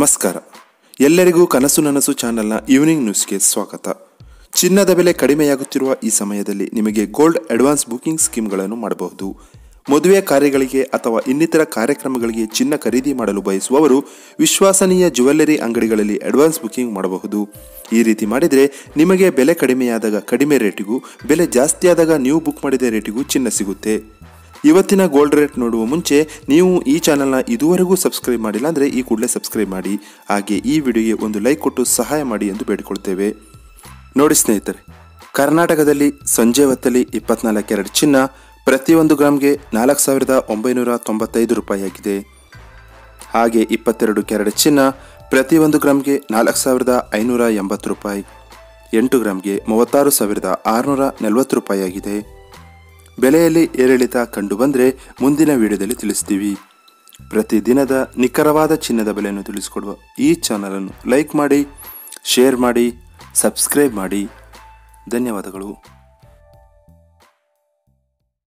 ನಮಸ್ಕಾರ ಎಲ್ಲರಿಗೂ ಕನಸು ನನಸು ಚಾನೆಲ್ನ ಈವ್ನಿಂಗ್ ನ್ಯೂಸ್ಗೆ ಸ್ವಾಗತ ಚಿನ್ನದ ಬೆಲೆ ಕಡಿಮೆಯಾಗುತ್ತಿರುವ ಈ ಸಮಯದಲ್ಲಿ ನಿಮಗೆ ಗೋಲ್ಡ್ ಅಡ್ವಾನ್ಸ್ ಬುಕಿಂಗ್ ಸ್ಕೀಮ್ಗಳನ್ನು ಮಾಡಬಹುದು ಮದುವೆ ಕಾರ್ಯಗಳಿಗೆ ಅಥವಾ ಇನ್ನಿತರ ಕಾರ್ಯಕ್ರಮಗಳಿಗೆ ಚಿನ್ನ ಖರೀದಿ ಮಾಡಲು ಬಯಸುವವರು ವಿಶ್ವಾಸನೀಯ ಜುವೆಲ್ಲರಿ ಅಂಗಡಿಗಳಲ್ಲಿ ಅಡ್ವಾನ್ಸ್ ಬುಕಿಂಗ್ ಮಾಡಬಹುದು ಈ ರೀತಿ ಮಾಡಿದರೆ ನಿಮಗೆ ಬೆಲೆ ಕಡಿಮೆಯಾದಾಗ ಕಡಿಮೆ ರೇಟಿಗೂ ಬೆಲೆ ಜಾಸ್ತಿಯಾದಾಗ ನೀವು ಬುಕ್ ಮಾಡಿದ ರೇಟಿಗೂ ಚಿನ್ನ ಸಿಗುತ್ತೆ ಇವತ್ತಿನ ಗೋಲ್ಡ್ ರೇಟ್ ನೋಡುವ ಮುಂಚೆ ನೀವು ಈ ಚಾನಲ್ನ ಇದುವರೆಗೂ ಸಬ್ಸ್ಕ್ರೈಬ್ ಮಾಡಿಲ್ಲ ಅಂದರೆ ಈ ಕೂಡಲೇ ಸಬ್ಸ್ಕ್ರೈಬ್ ಮಾಡಿ ಹಾಗೆ ಈ ವಿಡಿಯೋಗೆ ಒಂದು ಲೈಕ್ ಕೊಟ್ಟು ಸಹಾಯ ಮಾಡಿ ಎಂದು ಬೇಡಿಕೊಳ್ತೇವೆ ನೋಡಿ ಸ್ನೇಹಿತರೆ ಕರ್ನಾಟಕದಲ್ಲಿ ಸಂಜೆ ಹೊತ್ತಲ್ಲಿ ಇಪ್ಪತ್ನಾಲ್ಕು ಕ್ಯಾರೆಟ್ ಚಿನ್ನ ಪ್ರತಿಯೊಂದು ಗ್ರಾಮ್ಗೆ ನಾಲ್ಕು ಸಾವಿರದ ಒಂಬೈನೂರ ತೊಂಬತ್ತೈದು ರೂಪಾಯಿಯಾಗಿದೆ ಹಾಗೆ ಇಪ್ಪತ್ತೆರಡು ಕ್ಯಾರೆಟ್ ಚಿನ್ನ ಪ್ರತಿಯೊಂದು ಗ್ರಾಮ್ಗೆ ನಾಲ್ಕು ಸಾವಿರದ ಐನೂರ ಎಂಬತ್ತು ರೂಪಾಯಿ ಎಂಟು ಗ್ರಾಮ್ಗೆ ಮೂವತ್ತಾರು ಸಾವಿರದ ಆರುನೂರ ನಲವತ್ತು ರೂಪಾಯಿಯಾಗಿದೆ ಬೆಲೆಯಲ್ಲಿ ಏರಿಳಿತ ಕಂಡು ಬಂದರೆ ಮುಂದಿನ ವಿಡಿಯೋದಲ್ಲಿ ತಿಳಿಸ್ತೀವಿ ಪ್ರತಿದಿನದ ನಿಖರವಾದ ಚಿನ್ನದ ಬೆಲೆಯನ್ನು ತಿಳಿಸಿಕೊಡುವ ಈ ಚಾನಲನ್ನು ಲೈಕ್ ಮಾಡಿ ಶೇರ್ ಮಾಡಿ ಸಬ್ಸ್ಕ್ರೈಬ್ ಮಾಡಿ ಧನ್ಯವಾದಗಳು